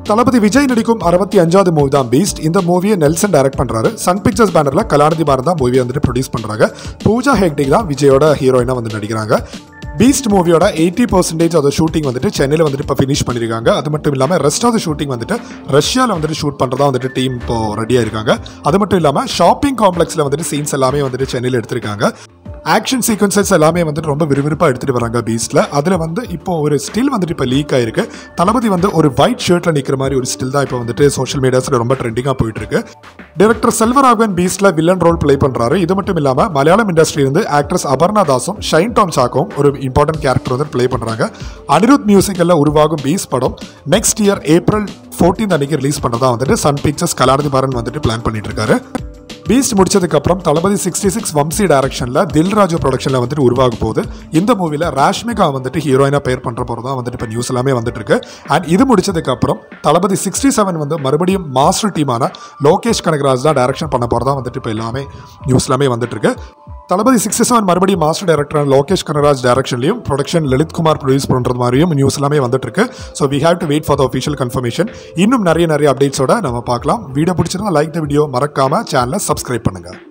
தளபதி விஜய் நடிக்கும் அறுபத்தி அஞ்சாவது மூவி தான் பீஸ்ட் இந்த மூவியை நெல்சன் டைரக்ட் பண்றாரு சன் பிக்சர்ஸ் பேனர்ல கலாநிதி பாரன் தான் மூவி வந்துட்டு ப்ரொடியூஸ் பண்றாங்க பூஜா ஹெக்டிக் தான் விஜயோட ஹீரோயினா வந்து நடிக்கிறாங்க பீஸ்ட் மூவியோட எயிட்டி பர்சன்டேஜ் ஆஃப் ஷூட்டிங் வந்துட்டு சென்னையில் வந்துட்டு இப்போ ஃபினிஷ் பண்ணியிருக்காங்க அது மட்டும் இல்லாமல் ரெஸ்ட் ஆஃப் த ஷூட்டிங் வந்துட்டு ரஷ்யாவில் வந்துட்டு ஷூட் பண்ணுறதா வந்துட்டு டீம் இப்போ ரெடியாக இருக்காங்க அது மட்டும் இல்லாமல் ஷாப்பிங் காம்ப்ளெக்ஸில் வந்துட்டு சீன்ஸ் எல்லாமே வந்துட்டு சென்னையில் எடுத்திருக்காங்க ஆக்ஷன் சீக்வன்சஸ் எல்லாமே வந்துட்டு ரொம்ப விறுவிறுப்பாக எடுத்துகிட்டு வராங்க பீஸ்ட்டில் அதில் வந்து இப்போ ஒரு ஸ்டில் வந்துட்டு இப்போ லீக் ஆயிருக்கு தளபதி வந்து ஒரு ஒயிட் ஷர்ட்டில் நிற்கிற மாதிரி ஒரு ஸ்டில் தான் இப்போ வந்துட்டு சோஷியல் மீடியாஸில் ரொம்ப ட்ரெண்டிங்காக போயிட்டு இருக்கு டைரக்டர் செல்வராகவன் பீஸ்ட்ல வில்லன் ரோல் ப்ளே பண்றாரு இது மட்டும் இல்லாம மலையாளம் இண்டஸ்ட்ரி இருந்து ஆக்ட்ரஸ் அபர்ணா தாஸும் ஷைன் டாம் சாக்கும் ஒரு இம்பார்ட்டன்ட் கேரக்டர் வந்து ப்ளே பண்றாங்க அனிருத் மியூசிக்கல்ல உருவாகும் பீஸ் படம் நெக்ஸ்ட் இயர் ஏப்ரல் 14 அன்னைக்கு ரிலீஸ் பண்றதா வந்துட்டு சன் பிக்சர்ஸ் கலாநிதி பாரன் வந்துட்டு பிளான் பண்ணிட்டு இருக்காரு பீஸ்ட் முடிச்சதுக்கு அப்புறம் தளபதி சிக்ஸ்டி சிக்ஸ் வம்சி டைரக்ஷன்ல தில்ராஜு ப்ரொடக்ஷன்ல வந்துட்டு உருவாக போகுது இந்த மூவில ராஷ்மிகா வந்துட்டு ஹீரோயினா பேர் பண்ற போறதா வந்துட்டு இப்போ நியூஸ் எல்லாமே வந்துட்டு இருக்கு அண்ட் இது முடிச்சதுக்கு அப்புறம் தளபதி சிக்ஸ்டி செவன் வந்து மறுபடியும் மாஸ்டர் டீமான லோகேஷ் கனகராஜ் தான் டைரக்ஷன் பண்ண போறதா வந்துட்டு இப்போ எல்லாமே நியூஸ் எல்லாமே வந்துட்டு இருக்கு தளபதி சிக்ஸ்டி செவன் மறுபடியும் மாஸ்டர் டைரக்டர் லோகேஷ் கனகராஜ் டைரக்ஷன்லையும் ப்ரொடக்ஷன் லலித் குமார் ப்ரொடியூஸ் பண்ணுறது மாதிரியும் நியூஸ் எல்லாமே வந்துட்டு இருக்கு so we have to wait for the official confirmation இன்னும் நிறைய நிறைய அப்டேட்ஸோட நம்ம பார்க்கலாம் வீடியோ பிடிச்சிருந்தா லைக் த வீடியோ மறக்காம சேனலை சப்ஸ்கிரைப் பண்ணுங்க